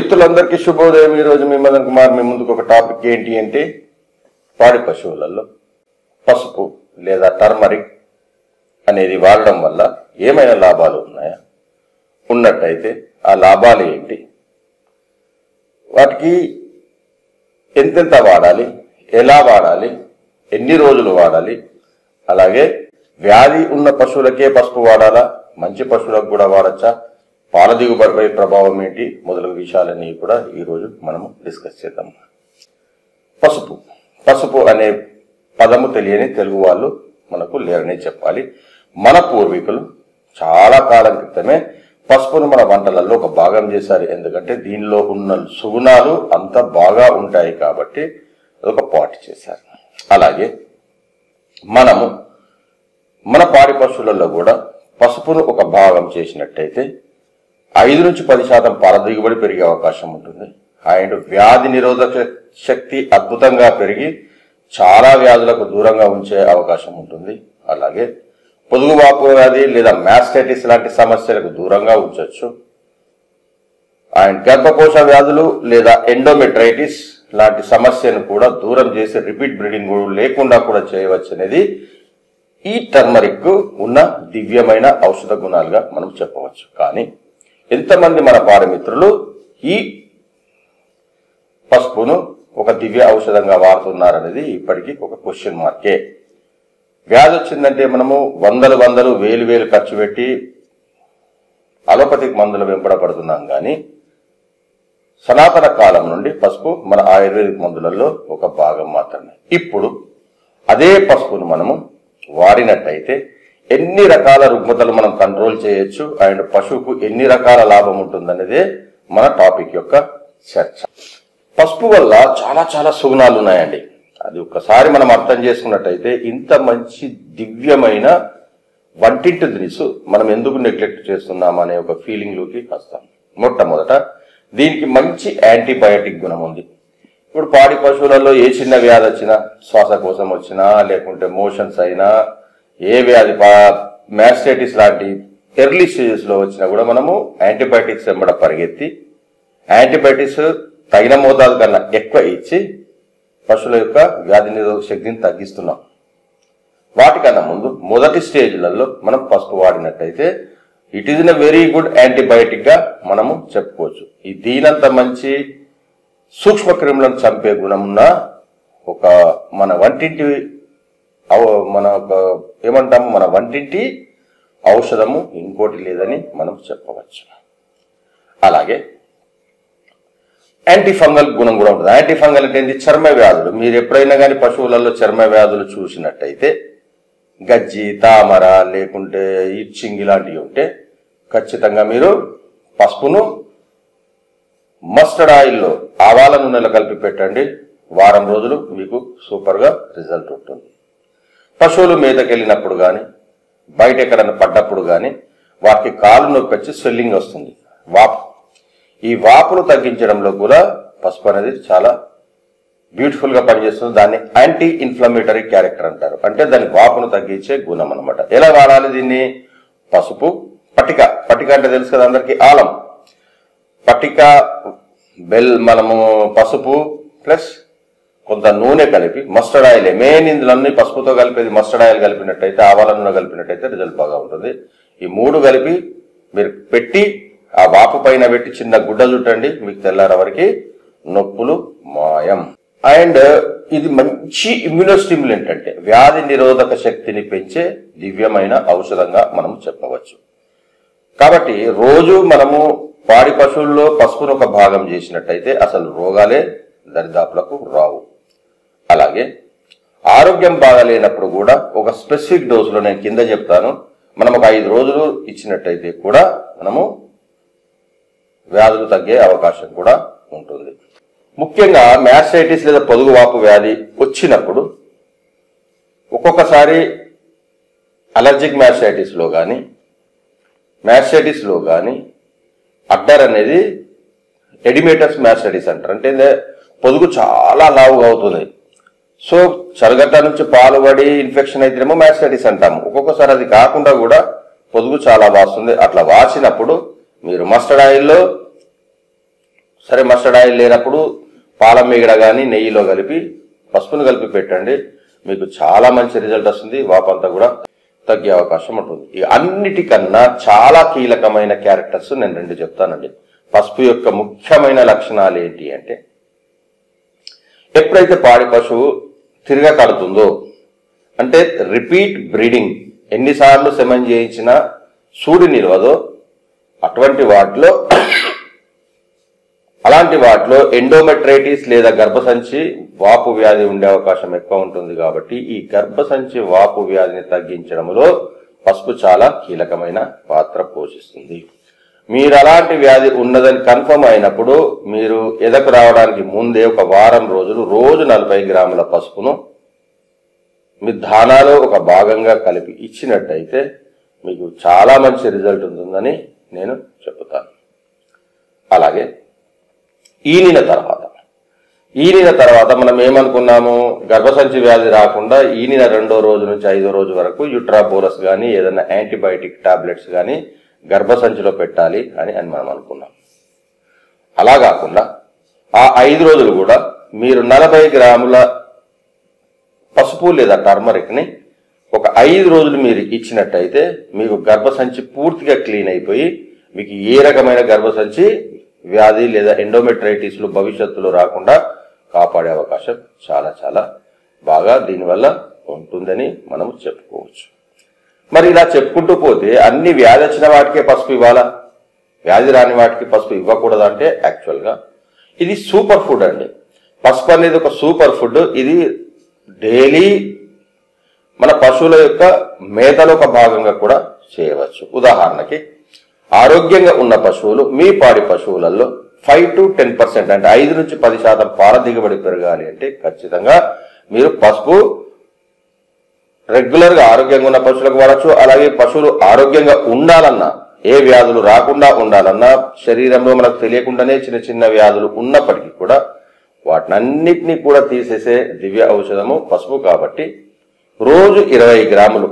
మిత్రులందరికీ శుభోదయం ఈ రోజు మీ మదన్ కుమార్ మీ ముందుకు ఒక టాపిక్ ఏంటి అంటే పాడి పశువులలో పసుపు లేదా టర్మరిక్ అనేది వాడడం వల్ల ఏమైనా లాభాలు ఉన్నాయా ఉన్నట్టయితే ఆ లాభాలు ఏంటి వాటికి ఎంతెంత వాడాలి ఎలా వాడాలి ఎన్ని రోజులు వాడాలి అలాగే వ్యాధి ఉన్న పశువులకే పసుపు వాడాలా మంచి పశువులకు కూడా వాడచ్చా పాల దిగుబడిపై ప్రభావం ఏంటి మొదలగు విషయాలన్నీ కూడా ఈరోజు మనము డిస్కస్ చేద్దాం పసుపు పసుపు అనే పదము తెలియని తెలుగు వాళ్ళు మనకు లేరని చెప్పాలి మన పూర్వీకులు చాలా కాలం క్రితమే పసుపును మన వంటలలో ఒక భాగం చేశారు ఎందుకంటే దీనిలో ఉన్న సుగుణాలు అంత బాగా ఉంటాయి కాబట్టి ఒక పాటు చేశారు అలాగే మనము మన పాడి పశువులలో కూడా పసుపును ఒక భాగం చేసినట్టయితే ఐదు నుంచి పది శాతం పాల దిగుబడి పెరిగే అవకాశం ఉంటుంది అండ్ వ్యాధి నిరోధక శక్తి అద్భుతంగా పెరిగి చాలా వ్యాధులకు దూరంగా ఉంచే అవకాశం ఉంటుంది అలాగే పొదుగువాపు వ్యాధి లేదా మ్యాస్టైటిస్ లాంటి సమస్యలకు దూరంగా ఉంచవచ్చు అండ్ గర్భకోశ వ్యాధులు లేదా ఎండోమెట్రైటిస్ లాంటి సమస్యను కూడా దూరం చేసి రిపీట్ బ్రీడింగ్ లేకుండా కూడా చేయవచ్చు అనేది ఈ టర్మరిక్ ఉన్న దివ్యమైన ఔషధ గుణాలుగా మనం చెప్పవచ్చు కానీ ఎంతమంది మన పారమిత్రులు ఈ పసుపును ఒక దివ్య ఔషధంగా వాడుతున్నారనేది ఇప్పటికీ ఒక క్వశ్చన్ మార్కే వ్యాధి వచ్చిందంటే మనము వందలు వందలు వేలు వేలు ఖర్చు పెట్టి అలోపతిక్ మందులు వెంబడపడుతున్నాం కానీ సనాతన కాలం నుండి పసుపు మన ఆయుర్వేదిక్ మందులలో ఒక భాగం మాత్రమే ఇప్పుడు అదే పసుపును మనము వాడినట్టయితే ఎన్ని రకాల రుగ్మతలు మనం కంట్రోల్ చేయొచ్చు అండ్ పశువుకు ఎన్ని రకాల లాభం ఉంటుందనేదే మన టాపిక్ యొక్క చర్చ పసుపు వల్ల చాలా చాలా సుగుణాలు ఉన్నాయండి అది ఒక్కసారి మనం అర్థం చేసుకున్నట్టయితే ఇంత మంచి దివ్యమైన వంటింటి దినుసు మనం ఎందుకు నెగ్లెక్ట్ చేస్తున్నాం అనే ఒక ఫీలింగ్ లోకి వస్తాం మొట్టమొదట దీనికి మంచి యాంటీబయాటిక్ గుణం ఉంది ఇప్పుడు పాడి పశువులలో ఏ చిన్న వ్యాధి వచ్చినా శ్వాసకోశం వచ్చినా లేకుంటే మోషన్స్ అయినా ఏ వ్యాధి మ్యాస్టైటిస్ లాంటి ఎర్లీ స్టేజెస్ లో వచ్చినా కూడా మనము యాంటీబయాటిక్స్ వెంబడ పరిగెత్తి యాంటీబయాటిక్స్ తగిన మోతాదు కన్నా ఎక్కువ ఇచ్చి పశువుల యొక్క వ్యాధి నిరోధక శక్తిని తగ్గిస్తున్నాం వాటికన్నా ముందు మొదటి స్టేజ్లలో మనం పసుపు వాడినట్టయితే it is in very good antibiotic గా మనము చెప్పుకోవచ్చు ఈ దీనంత మంచి సూక్ష్మ క్రిములను చంపే గుణం ఉన్న ఒక మన వంటింటి ఔ- మన ఒక ఏమంటాము మన వంటింటి ఔషధము ఇంకోటి లేదని మనం చెప్పవచ్చు అలాగే యాంటీ ఫంగల్ గుణం కూడా ఉంటుంది యాంటీ ఫంగల్ అంటే ఏంటి చర్మ వ్యాధులు మీరు ఎప్పుడైనా కానీ పశువులలో చర్మ వ్యాధులు చూసినట్టయితే గజ్జి తామర లేకుంటే ఇచ్చింగ్ ఇలాంటివి ఉంటే ఖచ్చితంగా మీరు పసుపును మస్టర్డ్ ఆయిల్లో ఆవాల నూనెలో కలిపి పెట్టండి వారం రోజులు మీకు సూపర్గా రిజల్ట్ ఉంటుంది పశువులు మేతకెళ్ళినప్పుడు కానీ బయట ఎక్కడైనా పడ్డప్పుడు కానీ వాటికి కాలు నొప్పి వచ్చి స్వెల్లింగ్ వస్తుంది వాపు ఈ వాపును తగ్గించడంలో కూడా పసుపు అనేది చాలా బ్యూటిఫుల్ గా పనిచేస్తుంది దాన్ని యాంటీ ఇన్ఫ్లమేటరీ క్యారెక్టర్ అంటారు అంటే దాని వాపును తగ్గించే గుణం అన్నమాట ఎలా వాడాలి దీన్ని పసుపు పటిక పటిక అంటే తెలుసు కదా అందరికి ఆలం పటిక బెల్ మనము పసుపు ప్లస్ కొంత నూనె కలిపి మస్టర్డ్ ఆయిల్ మెయిన్ ఇందులో అన్ని పసుపుతో కలిపేది మస్టర్డ్ ఆయిల్ కలిపినట్టయితే ఆవాల నూనె కలిపినట్టయితే రిజల్ట్ బాగా ఉంటుంది ఈ మూడు కలిపి మీరు పెట్టి ఆ వాపు పైన పెట్టి చిన్న గుడ్డ చుట్టండి మీకు తెల్లార వరకు నొప్పులు మాయం అండ్ ఇది మంచి ఇమ్యూనోస్టిమ్యులెంట్ అంటే వ్యాధి నిరోధక శక్తిని పెంచే దివ్యమైన ఔషధంగా మనం చెప్పవచ్చు కాబట్టి రోజు మనము పాడి పశువుల్లో పసుపును ఒక భాగం చేసినట్టయితే అసలు రోగాలే దరిదాపులకు రావు అలాగే ఆరోగ్యం బాగాలేనప్పుడు కూడా ఒక స్పెసిఫిక్ డోసులో నేను కింద చెప్తాను మనం ఒక ఐదు రోజులు ఇచ్చినట్టయితే కూడా మనము వ్యాధులు తగ్గే అవకాశం కూడా ఉంటుంది ముఖ్యంగా మ్యాస్టైటిస్ లేదా పొదుగువాపు వ్యాధి వచ్చినప్పుడు ఒక్కొక్కసారి అలర్జిక్ మ్యాస్టైటిస్లో కానీ మ్యాస్టైటిస్లో కానీ అడ్డర్ అనేది ఎడిమేటస్ మ్యాస్టైటిస్ అంటారు అంటే ఇదే పొదుగు చాలా లావుగా అవుతుంది సో చరగట్ట నుంచి పాలు పడి ఇన్ఫెక్షన్ అయితేనేమో మ్యాస్టైటిస్ అంటాము ఒక్కొక్కసారి అది కాకుండా కూడా పొదుగు చాలా వాస్తుంది అట్లా వాసినప్పుడు మీరు మస్టర్డ్ ఆయిల్లో సరే మస్టర్డ్ ఆయిల్ లేనప్పుడు పాల మీగడ కానీ నెయ్యిలో కలిపి పసుపును కలిపి పెట్టండి మీకు చాలా మంచి రిజల్ట్ వస్తుంది వాపంతా కూడా తగ్గే అవకాశం ఉంటుంది ఈ అన్నిటికన్నా చాలా కీలకమైన క్యారెక్టర్స్ నేను రెండు చెప్తానండి పసుపు యొక్క ముఖ్యమైన లక్షణాలు ఏంటి అంటే ఎప్పుడైతే పాడి పశువు తిరగ కడుతుందో అంటే రిపీట్ బ్రీడింగ్ ఎన్నిసార్లు సెమన్ చేయించినా సూడి నిలవదో అటువంటి వాటిలో అలాంటి వాటిలో ఎండోమెట్రైటిస్ లేదా గర్భసంచి వాపు వ్యాధి ఉండే అవకాశం ఎక్కువ ఉంటుంది కాబట్టి ఈ గర్భసంచి వాపు వ్యాధిని తగ్గించడంలో పసుపు చాలా కీలకమైన పాత్ర పోషిస్తుంది మీరు అలాంటి వ్యాధి ఉన్నదని కన్ఫర్మ్ అయినప్పుడు మీరు ఎదకు రావడానికి ముందే ఒక వారం రోజులు రోజు నలభై గ్రాముల పసుపును మీ దానాలో ఒక భాగంగా కలిపి ఇచ్చినట్టయితే మీకు చాలా మంచి రిజల్ట్ ఉంటుందని నేను చెప్తాను అలాగే ఈనిన తర్వాత ఈనిన తర్వాత మనం ఏమనుకున్నాము గర్భసంచి వ్యాధి రాకుండా ఈనిన రెండో రోజు నుంచి ఐదో రోజు వరకు యుట్రాబోరస్ కానీ ఏదైనా యాంటీబయాటిక్ టాబ్లెట్స్ కానీ గర్భసంచిలో పెట్టాలి అని అని మనం అనుకున్నాం అలా కాకుండా ఆ ఐదు రోజులు కూడా మీరు నలభై గ్రాముల పసుపు లేదా టర్మరిక్ ని ఒక ఐదు రోజులు మీరు ఇచ్చినట్టయితే మీకు గర్భసంచి పూర్తిగా క్లీన్ అయిపోయి మీకు ఏ రకమైన గర్భసంచి వ్యాధి లేదా ఎండోమెట్రైటిస్లు భవిష్యత్తులో రాకుండా కాపాడే అవకాశం చాలా చాలా బాగా దీనివల్ల ఉంటుందని మనం చెప్పుకోవచ్చు మరి ఇలా చెప్పుకుంటూ పోతే అన్ని వ్యాధి వచ్చిన వాటికే పసుపు ఇవ్వాలా వ్యాధి రాని వాటికి పసుపు ఇవ్వకూడదు అంటే యాక్చువల్గా ఇది సూపర్ ఫుడ్ అండి పసుపు అనేది ఒక సూపర్ ఫుడ్ ఇది డైలీ మన పశువుల యొక్క మేతలో ఒక భాగంగా కూడా చేయవచ్చు ఉదాహరణకి ఆరోగ్యంగా ఉన్న పశువులు మీ పాడి పశువులలో ఫైవ్ టు టెన్ పర్సెంట్ అంటే ఐదు నుంచి పది శాతం పాల దిగుబడి పెరగాలి అంటే ఖచ్చితంగా మీరు పసుపు రెగ్యులర్ గా ఆరోగ్యంగా ఉన్న పశువులకు వాడచ్చు అలాగే పశువులు ఆరోగ్యంగా ఉండాలన్నా ఏ వ్యాధులు రాకుండా ఉండాలన్నా శరీరంలో మనకు తెలియకుండానే చిన్న చిన్న వ్యాధులు ఉన్నప్పటికీ కూడా వాటినన్నిటినీ కూడా తీసేసే దివ్య ఔషధము పసుపు కాబట్టి రోజు ఇరవై గ్రాములు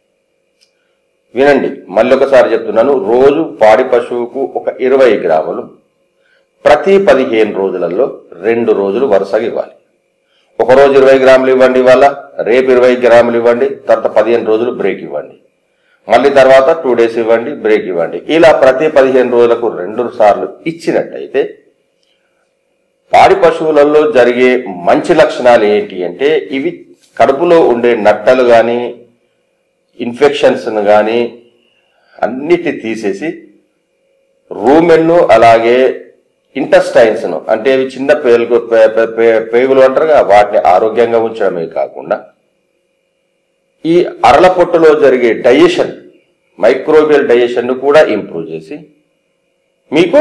వినండి మళ్ళీ ఒకసారి చెప్తున్నాను రోజు పాడి పశువుకు ఒక ఇరవై గ్రాములు ప్రతి పదిహేను రోజులలో రెండు రోజులు వరుసగా ఇవ్వాలి ఒక రోజు ఇరవై గ్రాములు ఇవ్వండి ఇవాళ రేపు ఇరవై గ్రాములు ఇవ్వండి తర్వాత పదిహేను రోజులు బ్రేక్ ఇవ్వండి మళ్ళీ తర్వాత టూ డేస్ ఇవ్వండి బ్రేక్ ఇవ్వండి ఇలా ప్రతి పదిహేను రోజులకు రెండు సార్లు ఇచ్చినట్టయితే పాడి పశువులలో జరిగే మంచి లక్షణాలు ఏంటి అంటే ఇవి కడుపులో ఉండే నట్టలు కానీ ఇన్ఫెక్షన్స్ కానీ అన్నిటి తీసేసి రూమెన్ను అలాగే ఇంటెస్టైన్స్ ను అంటే ఇవి చిన్న పేగులు పే- పే- పే- పేగులు అంటారుగా వాటిని ఆరోగ్యంగా ఉంచడమే కాకుండా ఈ అరల పొట్టులో జరిగే డైజెషన్ మైక్రోబియల్ డైజెషన్ ను కూడా ఇంప్రూవ్ చేసి మీకు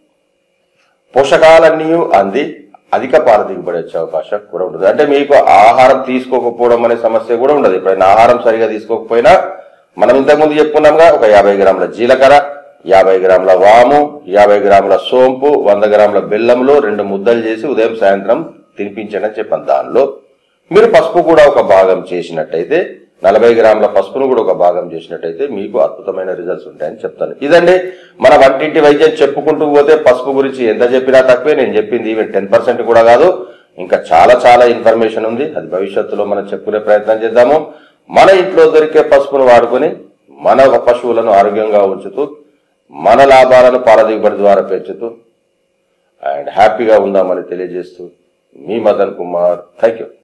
పోషకాలన్నీ అంది అధిక పాల దిగుబడి వచ్చే అవకాశం కూడా ఉంటుంది అంటే మీకు ఆహారం తీసుకోకపోవడం అనే సమస్య కూడా ఉండదు ఎప్పుడైనా ఆహారం సరిగా తీసుకోకపోయినా మనం ఇంతకుముందు చెప్పుకున్నాంగా ఒక యాభై గ్రాముల జీలకర్ర యాభై గ్రాముల వాము యాభై గ్రాముల సోంపు వంద గ్రాముల బెల్లంలో రెండు ముద్దలు చేసి ఉదయం సాయంత్రం తినిపించండి అని చెప్పాను దానిలో మీరు పసుపు కూడా ఒక భాగం చేసినట్టయితే నలభై గ్రాముల పసుపును కూడా ఒక భాగం చేసినట్టయితే మీకు అద్భుతమైన రిజల్ట్స్ ఉంటాయని చెప్తాను ఇదండి మన వంటింటి వైద్యం చెప్పుకుంటూ పోతే పసుపు గురించి ఎంత చెప్పినా తక్కువే నేను చెప్పింది ఈవెన్ టెన్ పర్సెంట్ కూడా కాదు ఇంకా చాలా చాలా ఇన్ఫర్మేషన్ ఉంది అది భవిష్యత్తులో మనం చెప్పుకునే ప్రయత్నం చేద్దాము మన ఇంట్లో దొరికే పసుపును వాడుకొని మన పశువులను ఆరోగ్యంగా ఉంచుతూ మన లాభాలను పాల దిగుబడి ద్వారా పెంచుతూ అండ్ హ్యాపీగా ఉందామని తెలియజేస్తూ మీ మదన్ కుమార్ థ్యాంక్ యూ